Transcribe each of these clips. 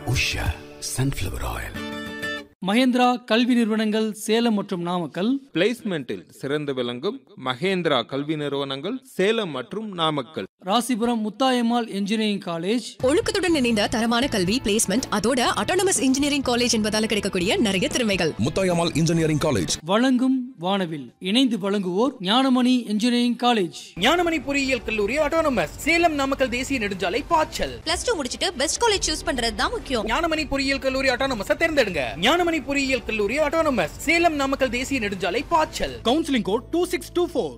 Usha sunflower oil Mahindra கல்வி நிறுவனங்கள் சேலம் மற்றும் நாமக்கல் பிளேஸ்மெண்டில் சிறந்து விளங்கும் மகேந்திரா கல்வி நிறுவனங்கள் சேலம் மற்றும் நாமக்கல் ராசிபுரம் முத்தாயம்மாள் என்ஜினியரிங் காலேஜ் ஒழுக்கத்துடன் இணைந்த தரமான கல்வி பிளேஸ்மெண்ட் அதோட அட்டானமஸ் இன்ஜினியரிங் காலேஜ் என்பதால கிடைக்கக்கூடிய நிறைய திறமைகள் முத்தாயம்மாள் இன்ஜினியரிங் காலேஜ் வழங்கும் வானவில் இணைந்து வழங்குவோர் ஞானமணி என்ஜினியரிங் காலேஜ் ஞானமணி பொறியியல் கல்லூரி ஆட்டோனமஸ் சேலம் நாமக்கல் தேசிய நெடுஞ்சாலை பாய்ச்சல் பிளஸ் டூ முடிச்சிட்டு பெஸ்ட் காலேஜ் சூஸ் பண்றது தான் முக்கியம் ஞானமணி பொறியியல் கல்லூரி ஆட்டோனமஸ் தேர்ந்தெடுங்க ஞானமணி பொறியியல் கல்லூரி ஆட்டோனமஸ் சேலம் நாமக்கல் தேசிய நெடுஞ்சாலை பாய்ச்சல் counselling code two six two four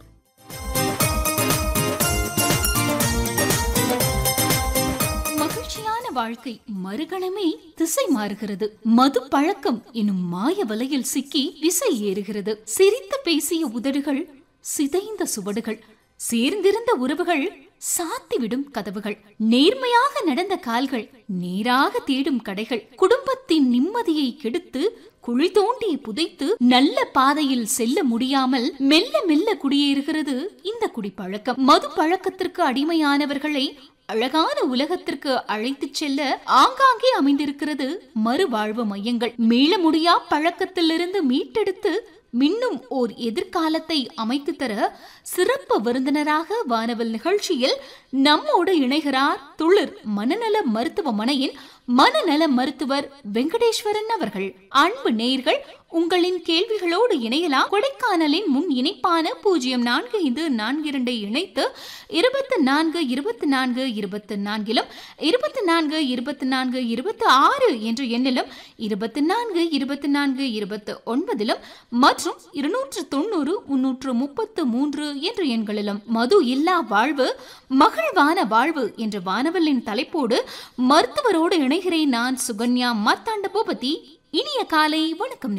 மகிழ்ச்சியான வாழ்க்கை மறுகணமே திசை மாறுகிறது மது பழக்கம் எனும் மாய வலையில் சிக்கி விசை ஏறுகிறது சிரித்து பேசிய உதடுகள் சிதைந்த சுவடுகள் சேர்ந்திருந்த உறவுகள் சாத்திவிடும் கதவுகள் நேர்மையாக நடந்த கால்கள் நேராக தேடும் கடைகள் குடும்பத்தின் நிம்மதியை கெடுத்து குழி தோண்டி புதைத்து நல்ல பாதையில் செல்ல முடியாமல் மெல்ல மெல்ல குடியேறுகிறது இந்த குடிப்பழக்கம் மது பழக்கத்திற்கு அடிமையானவர்களை அழகான உலகத்திற்கு அழைத்துச் செல்ல ஆங்காங்கே அமைந்திருக்கிறது மறுவாழ்வு மையங்கள் மீள முடியா பழக்கத்திலிருந்து மீட்டெடுத்து மின்னும் ஓர் எதிர்காலத்தை அமைத்து தர சிறப்பு விருந்தினராக வானவல் நிகழ்ச்சியில் நம்மோடு இணைகிறார் துளிர் மனநல மருத்துவமனையின் மனநல மருத்துவர் வெங்கடேஸ்வரன் அவர்கள் அன்பு நேயர்கள் உங்களின் கேள்விகளோடு இணையலாம் கொடைக்கானலின் முன் இணைப்பான பூஜ்ஜியம் நான்கு ஐந்து நான்கு இரண்டை இணைத்து இருபத்தி நான்கு இருபத்தி நான்கு இருபத்தி நான்கிலும் இருபத்தி நான்கு இருபத்தி நான்கு இருபத்தி ஆறு என்ற எண்ணிலும் இருபத்தி நான்கு இருபத்தி நான்கு இருபத்தி ஒன்பதிலும் மற்றும் இருநூற்று தொண்ணூறு முன்னூற்று முப்பத்து மூன்று என்ற எண்களிலும் மது இல்லா வாழ்வு மகிழ்வான வாழ்வு என்ற வானவலின் தலைப்போடு மருத்துவரோடு இணைகிறேன் நான் சுகன்யா மார்த்தாண்ட பூபதி இனிய காலை வணக்கம்